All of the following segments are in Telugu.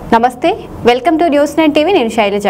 నమస్తే welcome to news nine TV నేను శైలజ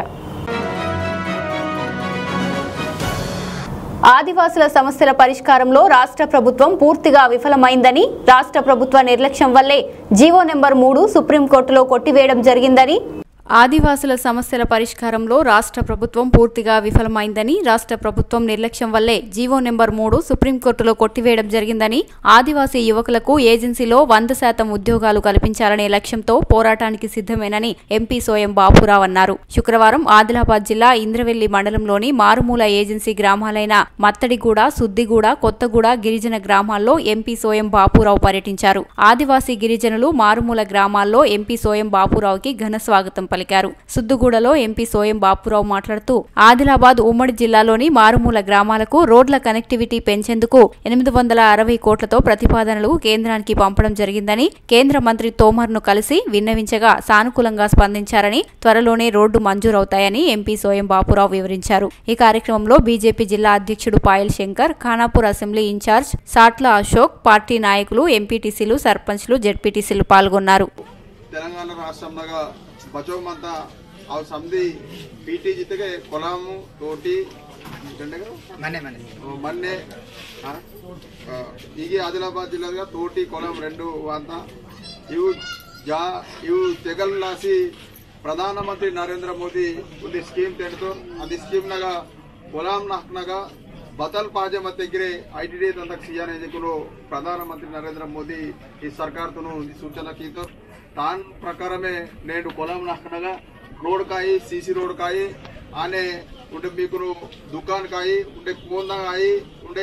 ఆదివాసుల సమస్యల పరిష్కారంలో రాష్ట్ర ప్రభుత్వం పూర్తిగా విఫలమైందని రాష్ట్ర ప్రభుత్వ నిర్లక్ష్యం వల్లే జీవో నెంబర్ మూడు సుప్రీంకోర్టులో కొట్టివేయడం జరిగిందని ఆదివాసుల సమస్యల పరిష్కారంలో రాష్ట్ర ప్రభుత్వం పూర్తిగా విఫలమైందని రాష్ట్ర ప్రభుత్వం నిర్లక్ష్యం వల్లే జీవో నెంబర్ మూడు సుప్రీంకోర్టులో కొట్టివేయడం జరిగిందని ఆదివాసీ యువకులకు ఏజెన్సీలో వంద శాతం ఉద్యోగాలు కల్పించాలనే లక్ష్యంతో పోరాటానికి సిద్ధమేనని ఎంపీ సోయం బాపురావు అన్నారు శుక్రవారం ఆదిలాబాద్ జిల్లా ఇంద్రవెల్లి మండలంలోని మారుమూల ఏజెన్సీ గ్రామాలైన మత్తడిగూడ సుద్దిగూడ కొత్తగూడ గిరిజన గ్రామాల్లో ఎంపీ సోయం బాపురావు పర్యటించారు ఆదివాసీ గిరిజనులు మారుమూల గ్రామాల్లో ఎంపీ సోయం బాపురావుకి ఘన స్వాగతం పలికారు సుద్దుగూడలో ఎంపీ సోయం బాపురావు మాట్లాడుతూ ఆదిలాబాద్ ఉమ్మడి జిల్లాలోని మారుమూల గ్రామాలకు రోడ్ల కనెక్టివిటీ పెంచేందుకు ఎనిమిది వందల అరవై కోట్లతో ప్రతిపాదనలు కేంద్రానికి పంపడం జరిగిందని కేంద్ర మంత్రి తోమర్ను కలిసి విన్నవించగా సానుకూలంగా స్పందించారని త్వరలోనే రోడ్డు మంజూరవుతాయని ఎంపీ సోయం బాపురావు వివరించారు ఈ కార్యక్రమంలో బీజేపీ జిల్లా అధ్యక్షుడు Payal Shankar Khanapur assembly in-charge Satla Ashok party నాయకులు ఎంపీటీసీలు సర్పంచ్లు జెడ్పీటీసీలు పాల్గొన్నారు తెలంగాణ రాష్ట్రంలో బచోమంతా ಅವು ಸಂಧಿ ಪಿ ಟಿ ಜೊತೆಗೆ ಕೊಲಾಮು ತೋಟಿ ಗಂಡೆಗಳು ಮನೆ ಮನೆ ಮೊನ್ನೆ ಆ, ಆ, ಹೀಗೆ ಆದಿಲಾಬಾದ್ ಜಿಲ್ಲೆದಾಗ ತೋಟಿ ಕೊಲಂ రెండు ಅಂತ ಇವು ಜಾ ಇವು ತೆಗಲ್ಲಾಸಿ ಪ್ರಧಾನಮಂತ್ರಿ ನರೇಂದ್ರ ಮೋದಿ ಒಂದು ಸ್ಕೀಮ್ ತೆಗೆದು ಅದು ಸ್ಕೀಮ್ನಾಗ ಕೊಲಾಂ ನಾಕ್ನಾಗ ಬದಲ್ ಪಾಜೆ ಮತ್ತೆ ಗಿರೆ ಐ ಟಿ ಡಿ ತಂದಕ್ಕೆ ಸಿಯಾನೆ ಇದಕ್ಕೂ ಪ್ರಧಾನಮಂತ್ರಿ ನರೇಂದ್ರ ಮೋದಿ ಈ ಸರ್ಕಾರತನು ಸೂಚನೆ ಕೀತು దాని ప్రకారమే నేను పొలం నాకనగా రోడ్ కాయి సీసీ రోడ్ కాయి ఆనే ఉండే మీకు దుకాన్ కాయి ఉండే కోంద కాయి ఉండే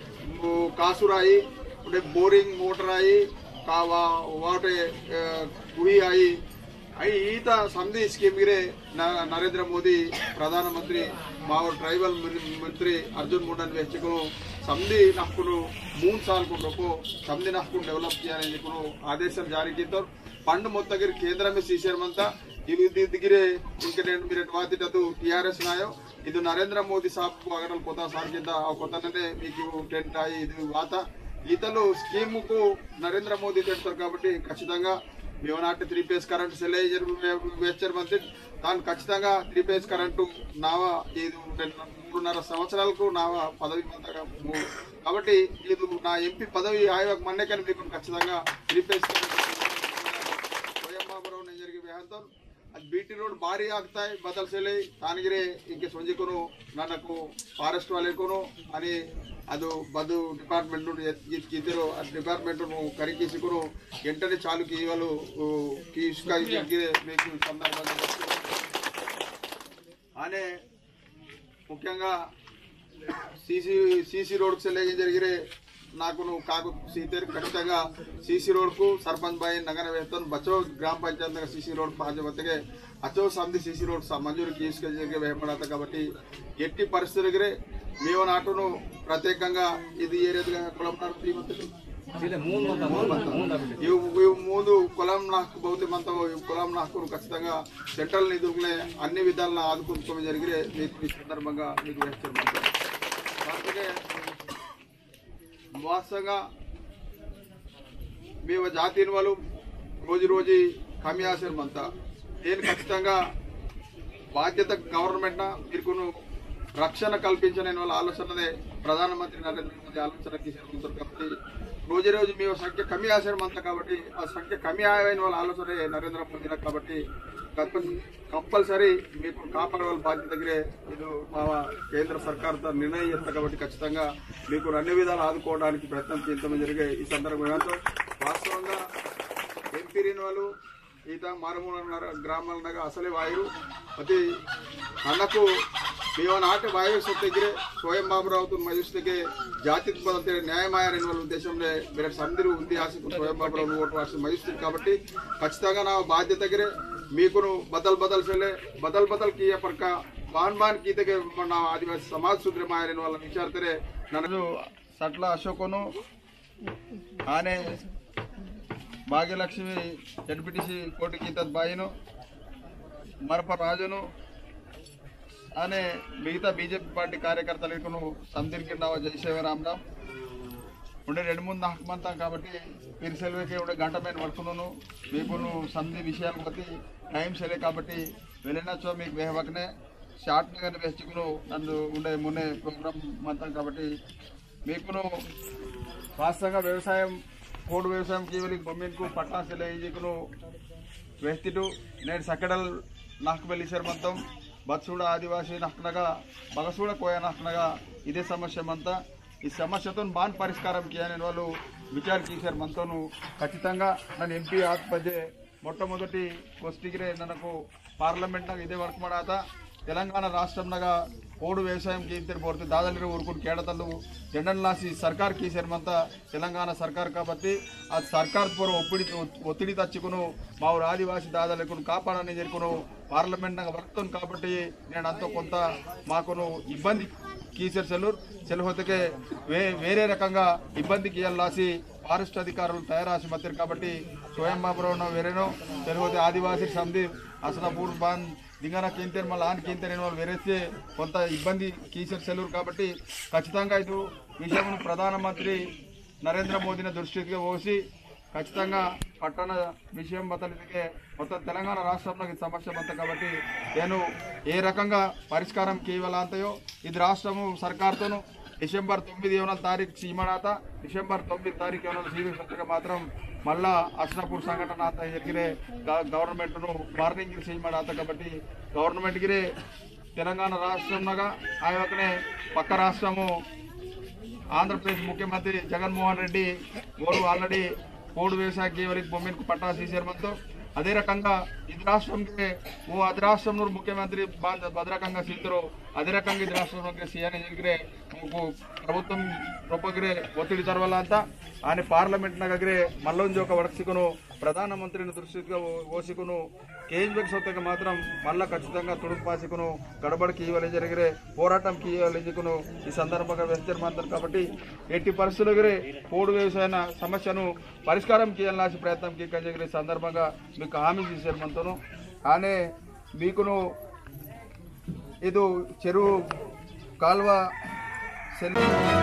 ము- కాసురాయి ఉండే బోరింగ్ మోటార్ అయి కావా వాటే ఆ, కుడి అయి అయి ఈత సంధి స్కీమ్ గిరే న- నరేంద్ర మోದಿ ಪ್ರಧಾನಮಂತ್ರಿ ಮಾವ ಟ್ರೈಬಲ್ ಮಿನಿ- ಮಂತ್ರಿ ಅರ್ಜುನ್ ಮುಂಡನ್ ವೆಚ್ಚಕನು ಸಂಧಿ ನಕ್ಕನು ಮೂನ್ ಸಾಲ್ ಕೊಂಡು ಸಂಧಿ ನಕ್ಕನು ಡೆವಲಪ್ చేయాలని ఆదేశాలు జారీ చేస్తారు ఫండ్ మొత్తం కేంద్రమే సీసేయమంతా ఇది దిగిరే ఇంక నేను మీరు వాతిటదు టిఆర్ఎస్ నాయో ఇది నరేంద్ర మోదీ సాబ్ అగడల్ కొత్త సార్ కింద ఆ కొత్తనే మీకు టెంట్ అయ్యి ఇది వాత ఈతలు స్కీమ్ కు నరేంద్ర మోదీ తెస్తారు కాబట్టి ఖచ్చితంగా మేము నాటి త్రీ ఫేజ్ కరెంట్ సెలైజర్ వేస్తారు మంత్రి దాన్ని ఖచ్చితంగా త్రీ ఫేజ్ కరెంటు నావా ఇది రెండు- మూడున్నర సంవత్సరాలకు నావా పదవి మంతగా మూడు. కాబట్టి ఇది నా ఎంపీ పదవి ఆయోగ మన్నేకని మీకు ఖచ్చితంగా త్రీ ఫేజ్ ಸ್ವಯಂಬಾಬುರವ್ ನೆಂಜರಿಗೆ ಬೇಹಂತ ಅದು ಬಿ ಟಿ ರೋಡ್ ಭಾರಿ ಆಗ್ತಾయి ಬದಲ್ ಸೆಲೆ ತಾನಗಿರೆ ಇಂಕೆ ಸಂಜೆಕೂನು ನನకు ಫಾರೆಸ್ಟ್ వాళ్ళకును అని ಅದು ಬದು ಡಿಪಾರ್ಟ್ಮೆಂಟ್ నుండి ఇద్దరు ఆ డిపార్ట్మెంట్ కరికేసుకును వెంటనే చాలుకి వాళ్ళు ఈ ఇసుక ఇద్దరికి మీకు సందర్భంగా అనే ముఖ్యంగా సీసీ సీసీ రోడ్కు సెల్లే జరిగిరే నాకు నువ్వు కాకు సీతేరు ఖచ్చితంగా సీసీ రోడ్కు సర్పంచ్ బాయి నగర వేస్తాను బచ్చో గ్రామ పంచాయత్ నగర్ సీసీ రోడ్ పాజబత్తಗೆ అచో సంధి సీసీ రోడ్ స- మంజూరు తీసుకెళ్ళి వేయబడత కాబట్టి ఎట్టి పరిస్థితులకి మేము నాటును ప్రత్యేకంగా ఇది ఏరియా కులం నాటు ఇవి ఇవి ముందు కులం నాకు భౌతిమంతం కులం నాకు ఖచ్చితంగా సెంట్రల్ నిధులనే అన్ని విధాలను ఆదుకుంటుకోవడం జరిగితే మీకు ఈ సందర్భంగా మీకు వేస్తున్నాను అందుకే వాస్తవంగా మేము జాతీయ వాళ్ళు రోజు రోజు కమి ఆశ్రమంతా నేను ఖచ్చితంగా బాధ్యత గవర్నమెంట్ మీరుకును రక్షణ కల్పించలేని వాళ్ళ ఆలోచనదే ప్రధానమంత్రి నరేంద్ర మోదీ ఆలోచన తీసుకుంటారు కాబట్టి రోజు రోజు మీ సంఖ్య కమి ఆశ్రమం అంతా కాబట్టి ఆ సంఖ్య కమి అయిన వాళ్ళ ఆలోచనే నరేంద్ర మోదీ కాబట్టి కంపల్సరీ మీకు కాపాడే వాళ్ళ బాధ్యత దగ్గరే ఇది మా కేంద్ర సర్కార్తో నిర్ణయం చేస్తారు కాబట్టి ఖచ్చితంగా మీకు అన్ని విధాలు ఆదుకోవడానికి ప్రయత్నం చేయడం జరిగే ఈ సందర్భంగా వాస్తవంగా ఎంపీ వాళ్ళు ఈత మారుమూల నగర- గ్రామాలనగా అసలే వాయువు అతి అన్నకు మేము నాటి వాయువు సొత్తగిరే స్వయం బాబురావుతో మజిస్ట్కి జాతి బదlte న్యాయమాయని వాళ్ళ ఉద్దేశంలో మీరు సందిరు ఉంది ఆశకు స్వయం బాబురావు ఓటు వాసి మజిస్ట్రేట్ కాబట్టి ఖచ్చితంగా నా బాధ్యత దగ్గరే మీకును బదల్ బదల్ చెల్లె బదల్ బదల్ కీయ పర్క బాన్ బాన్ గీతಗೆ మన ఆదివాసి సమాజ్ సుద్రమాయని వాళ్ళ విచారితే నన్ను సట్ల అశోకును ఆనే భాగ్యలక్ష్మి జడ్పీటీసీ కోటి గీతత్ బాయిను మరప రాజును అనే మిగతా బీజేపీ పార్టీ కార్యకర్తలకు సందీర్ఘ జయశేవ రామరామ్ ఉండే రెండు మూడు హక్మంతా కాబట్టి మీరు సెలవుకి ఉండే గంట మీద పడుతున్నాను మీకు సంధి విషయాలు బట్టి టైం సెలే కాబట్టి వెళ్ళినచ్చో మీకు వేహవకనే షార్ట్ కానీ వేసుకును నన్ను ఉండే మున్నే ప్రోగ్రామ్ అంతా కాబట్టి మీకును వాస్తవంగా వ్యవసాయం కోడు వ్యవసాయం కీవలి బొమ్మిన్కు పట్టా సెలవును వేస్తిటు నేను సకడల్ నాకు వెళ్ళి మొత్తం బత్సూడ ఆదివాసీ నక్కనగా బగసూడ కోయ నక్కనగా ఇదే సమస్య అంతా ఈ సమస్యతో బాన్ పరిష్కారం చేయని వాళ్ళు విచార చేశారు మనతోను ఖచ్చితంగా నన్ను ఎంపీ ఆత్మధ్య మొట్టమొదటి కొస్టిగిరే నన్నకు పార్లమెంట్ ఇదే వర్క్ ಮಾಡಾತ తెలంగాణ రాష్ట్రంనగా పోడు వ్యవసాయం కీర్తిని పోతే దాదాపు ఊరుకుని కేడతలు జెండన్ లాసి సర్కార్ కీసేరమంత తెలంగాణ సర్కార్ కాబట్టి ఆ సర్కార్ పూర్వ ఒత్తిడి ఒత్తిడి తచ్చుకును మా ఊరు ఆదివాసీ దాదాలకు కాపాడని జరుకును పార్లమెంట్ వర్క్తో కాబట్టి నేను అంత కొంత మాకును ఇబ్బంది కీసర్ సెల్లూర్ సెలవుతకే వే వేరే రకంగా ఇబ్బందికి ఇయ్యాలాసి ఫారెస్ట్ అధికారులు తయారాసి మత్తారు కాబట్టి స్వయం బాబురావు వేరేనో తెలుగుతే ఆదివాసీ సమితి అసలాపూర్ బాన్ దింగన కేంతేరు మళ్ళీ ఆన్ కేంతేరు వాళ్ళు వేరేస్తే కొంత ఇబ్బంది కీసర్ సెలూరు కాబట్టి ఖచ్చితంగా ఇది విషయం ప్రధానమంత్రి నరేంద్ర మోదీని దృష్టికి పోసి ఖచ్చితంగా పట్టణ విషయం బతలికే మొత్తం తెలంగాణ రాష్ట్రంలో ఈ సమస్య మొత్త కాబట్టి నేను ఏ రకంగా పరిష్కారం కీవలాంతయో ఇది రాష్ట్రము సర్కార్తోను డిసెంబర్ తొమ్మిది ఏమన్నా తారీఖు సీమడాత డిసెంబర్ తొమ్మిది తారీఖు ఏమన్నా సీరియస్ మాత్రం మళ్ళా అస్నాపూర్ సంఘటన అంత ఎరిగిరే గవర్నమెంట్ను వార్నింగ్ చేయమడాత కాబట్టి గవర్నమెంట్కి తెలంగాణ రాష్ట్రంగా ఆ యొక్కనే పక్క రాష్ట్రము ఆంధ్రప్రదేశ్ ముఖ్యమంత్రి జగన్మోహన్ రెడ్డి ఓరు ఆల్రెడీ పోడు వ్యవసాయ కేవలికి బొమ్మికి పట్టా సీసేరమంతో అదే రకంగా ఇది రాష్ట్రంకి ఓ అది రాష్ట్రంలో ముఖ్యమంత్రి బాగా భద్రకంగా సీతరు అదే రకంగా ఇది రాష్ట్రంలో సీఎన్ ఎగిరే మాకు ప్రభుత్వం రూపగిరే ఒత్తిడి తర్వాల అంతా ఆయన పార్లమెంట్ నగరే మల్లొంజి ఒక వడసికును ప్రధానమంత్రిని దృష్టిగా ఓసికును కేజ్బెక్ సొత్తగా మాత్రం మళ్ళా ఖచ్చితంగా తుడుపు పాసికును గడబడికి ఇవ్వాలి జరిగిరే పోరాటంకి ఇవ్వాలి జరుగును ఈ సందర్భంగా వ్యక్తిమంతారు కాబట్టి ఎట్టి పరిస్థితులు పోడు వ్యవసాయ సమస్యను పరిష్కారం చేయాలని ప్రయత్నం జరిగే సందర్భంగా మీకు హామీ చేశారు మనతోను కానీ మీకును ఇది చెరువు కాలువ సెల్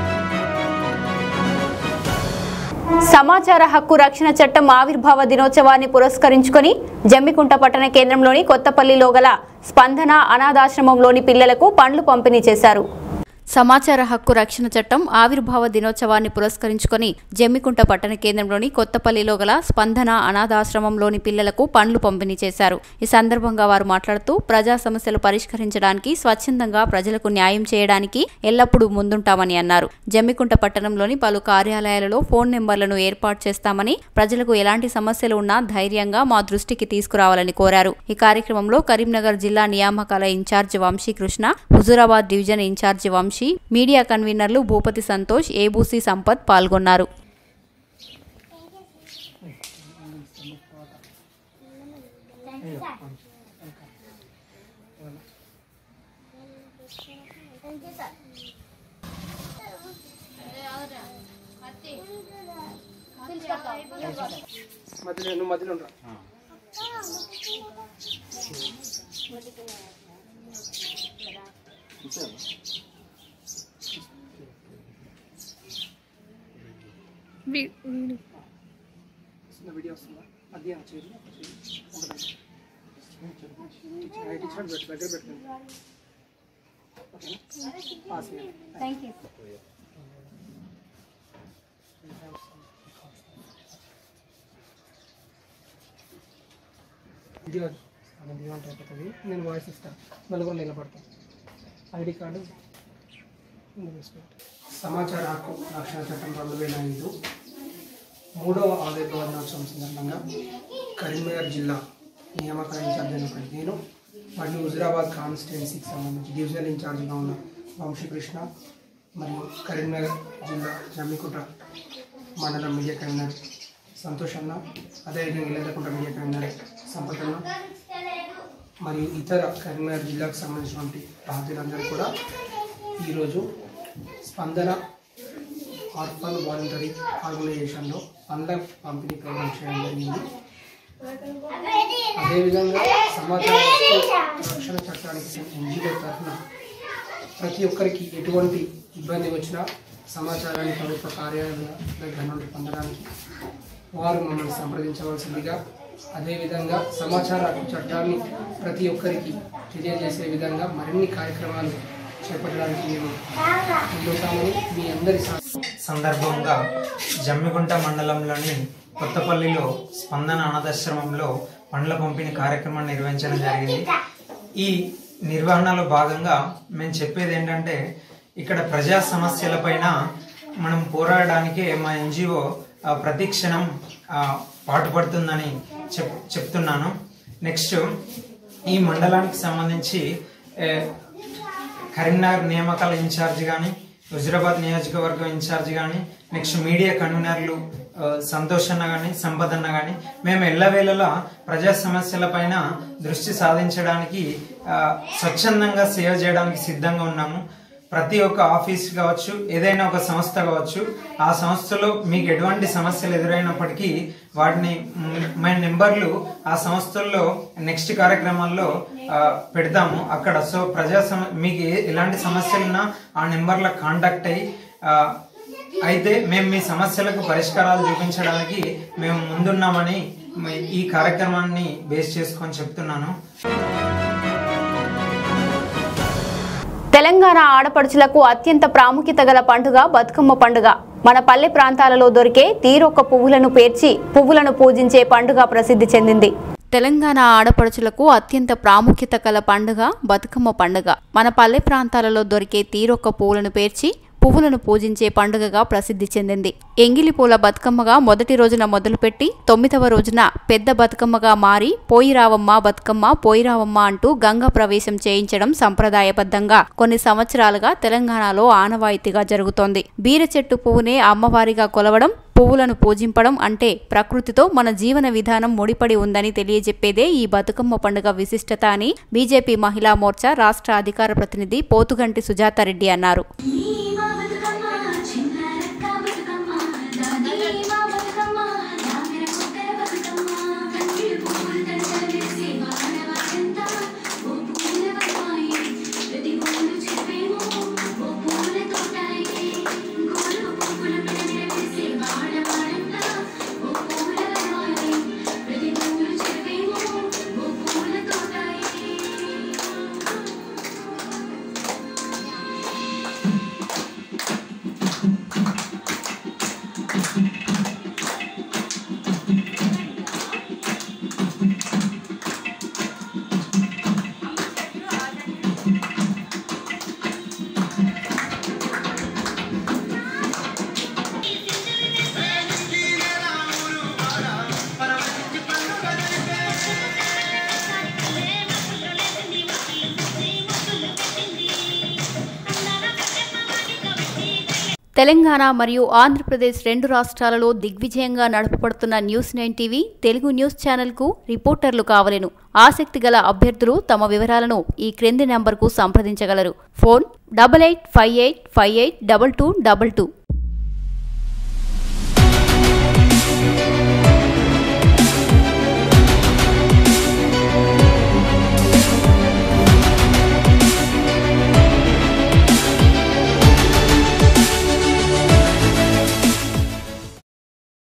సమాచార హక్కు రక్షణ చట్టం ఆవిర్భావ దినోత్సవాన్ని పురస్కరించుకొని జమ్మికుంట పట్టణ కేంద్రంలోని కొత్తపల్లిలో గల స్పందన అనాథాశ్రమంలోని పిల్లలకు పండ్లు పంపిణీ చేశారు సమాచార హక్కు రక్షణ చట్టం ఆవిర్భావ దినోత్సవాన్ని పురస్కరించుకొని జమ్మికుంట పట్టణ కేంద్రంలోని కొత్తపల్లిలో గల స్పందన అనాథాశ్రమంలోని పిల్లలకు పండ్లు పంపిణీ చేశారు ఈ సందర్భంగా వారు మాట్లాడుతూ ప్రజా సమస్యలు పరిష్కరించడానికి స్వచ్ఛందంగా ప్రజలకు న్యాయం చేయడానికి ఎల్లప్పుడూ ముందుంటామని అన్నారు జమ్మికుంట పట్టణంలోని పలు కార్యాలయాలలో ఫోన్ నెంబర్లను ఏర్పాటు చేస్తామని ప్రజలకు ఎలాంటి సమస్యలు ఉన్నా ధైర్యంగా మా దృష్టికి తీసుకురావాలని కోరారు ఈ కార్యక్రమంలో కరీంనగర్ జిల్లా నియామకాల in-charge Vamshikrishna Huzurabad division in-charge Vamshi media కన్వీనర్లు భూపతి సంతోష్ ఏబూసి సంపత్ పాల్గొన్నారు మధ్యలో నువ్వు మధ్యలో ఉండరా చిన్న వీడియో వస్తుందా మధ్యాహ్నం చేయి రైట్ ఇచ్చిన దగ్గర పెట్టుకోండి ఓకేనా పాస్ చేయండి వీడియో అది వీడియో అంటే అయిపోతుంది నేను వాయిస్ ఇస్తాను నలుగురు నిలబడతాను ఐడి కార్డు ముందు వేసుకోండి సమాచార హక్కు రక్షణ చట్టం రెండు వేల ఐదు మూడవ ఆవిర్భావ దినోత్సవం సందర్భంగా కరీంనగర్ జిల్లా నియామకాల ఇన్ఛార్జ్ అయినటువంటి నేను మరియు హుజురాబాద్ కాన్స్టిట్యున్సీకి సంబంధించి డివిజనల్ ఇన్ఛార్జిగా ఉన్న వంశీకృష్ణ మరియు కరీంనగర్ జిల్లా జమ్మికుంట మండలం మీడియా కన్వీనర్ సంతోష్ అన్న అదేవిధంగా ఇల్లకుంట మీడియా కన్వీనర్ సంపత్ అన్న మరియు ఇతర కరీంనగర్ జిల్లాకు సంబంధించినటువంటి బాధ్యులందరూ కూడా ఈరోజు స్పందన ఆర్ఫన్ వాలంటరీ ఆర్గనైజేషన్లో పండ్ల పంపిణీ ప్రోగ్రాం చేయడం జరిగింది అదేవిధంగా సమాచార హక్కు రక్షణ చట్టానికి ఎన్జిఓ తరఫున ప్రతి ఒక్కరికి ఎటువంటి ఇబ్బంది వచ్చిన సమాచారాన్ని ప్రభుత్వ కార్యాలయాల దగ్గర నుండి పొందడానికి వారు మమ్మల్ని సంప్రదించవలసిందిగా అదేవిధంగా సమాచార హక్కు చట్టాన్ని ప్రతి ఒక్కరికి తెలియజేసే విధంగా మరిన్ని కార్యక్రమాలు చేపట్టడానికి మేము ముందుతామని మీ అందరి సహ సందర్భంగా జమ్మిగుంట మండలంలోని కొత్తపల్లిలో స్పందన అనాథాశ్రమంలో పండ్ల పంపిణీ కార్యక్రమం నిర్వహించడం జరిగింది ఈ నిర్వహణలో భాగంగా మేము చెప్పేది ఏంటంటే ఇక్కడ ప్రజా సమస్యలపైన మనం పోరాడడానికే మా ఎన్జిఓ ప్రతి క్షణం ఆ, పాటుపడుతుందని చెప్ చెప్తున్నాను నెక్స్ట్ ఈ మండలానికి సంబంధించి ఏ, కరీంనగర్ నియామకాల ఇన్ఛార్జ్ కానీ హుజరాబాద్ నియోజకవర్గం ఇన్ఛార్జ్ కానీ నెక్స్ట్ మీడియా కన్వీనర్లు ఆ, సంతోష్ అన్న కానీ సంపద్ అన్న కానీ మేము ఎల్లవేళలా ప్రజా సమస్యలపైన దృష్టి సాధించడానికి ఆ, స్వచ్ఛందంగా సేవ చేయడానికి సిద్ధంగా ఉన్నాము ప్రతి ఒక్క ఆఫీస్ కావచ్చు ఏదైనా ఒక సంస్థ కావచ్చు ఆ సంస్థలో మీకు ఎటువంటి సమస్యలు ఎదురైనప్పటికీ వాటిని మ్, మన నెంబర్లు ఆ సంస్థల్లో నెక్స్ట్ కార్యక్రమాల్లో ఆ, పెడతాము అక్కడ సో ప్రజా సమ మీకు ఏ- ఎలాంటి సమస్యలున్నా ఆ నెంబర్లకు కాంటాక్ట్ అయ్యి ఆ, అయితే మేము మీ సమస్యలకు పరిష్కారాలు చూపించడానికి మేము ముందున్నామని మ- ఈ కార్యక్రమాన్ని బేస్ చేసుకొని చెప్తున్నాను తెలంగాణ ఆడపడుచులకు అత్యంత ప్రాముఖ్యత గల పండుగ బతుకమ్మ పండుగ మన పల్లె ప్రాంతాలలో దొరికే తీరొక్క పువ్వులను పేర్చి పువ్వులను పూజించే పండుగ ప్రసిద్ధి చెందింది తెలంగాణ ఆడపడుచులకు అత్యంత ప్రాముఖ్యత గల పండుగ బతుకమ్మ పండుగ మన పల్లె ప్రాంతాలలో దొరికే తీరొక్క పువ్వులను పేర్చి పువ్వులను పూజించే పండుగగా ప్రసిద్ధి చెందింది ఎంగిలి పూల బతుకమ్మగా మొదటి రోజున మొదలుపెట్టి తొమ్మిదవ రోజున పెద్ద బతుకమ్మగా మారి పోయిరావమ్మ బతుకమ్మ పోయిరావమ్మ అంటూ గంగా ప్రవేశం చేయించడం సంప్రదాయబద్ధంగా కొన్ని సంవత్సరాలుగా తెలంగాణలో ఆనవాయితీగా జరుగుతోంది బీర చెట్టు పువ్వునే అమ్మవారిగా కొలవడం పువ్వులను పూజింపడం అంటే ప్రకృతితో మన జీవన విధానం ముడిపడి ఉందని తెలియజెప్పేదే ఈ బతుకమ్మ పండుగ విశిష్టత అని బీజేపీ మహిళా మోర్చా రాష్ట్ర అధికార ప్రతినిధి పోతుగంటి సుజాతారెడ్డి అన్నారు మా బతుకమ్మ చిన్నారక్క బతుకమ్మ దాది మా బతుకమ్మ దామెర కొక్కర బతుకమ్మ తండ్రి పువ్వులు తడతడలేసి వాడవాడంత ఓ పూల వరమాయి ప్రతి గోలు చెప్పేమో ఓ పూల తోటాయి గోలు పువ్వులు పెడవేసి వాడవాడంత ఓ పూల వరమాయి ప్రతి గోలు చెప్పేమో ఓ పూల తోటాయి తెలంగాణ మరియు ఆంధ్రప్రదేశ్ రెండు రాష్ట్రాలలో దిగ్విజయంగా నడపబడుతున్న news nine TV Telugu news ఛానల్కు రిపోర్టర్లు కావలెను ఆసక్తి గల అభ్యర్థులు తమ వివరాలను ఈ క్రింది నెంబర్కు సంప్రదించగలరు phone double eight five eight five eight double two double two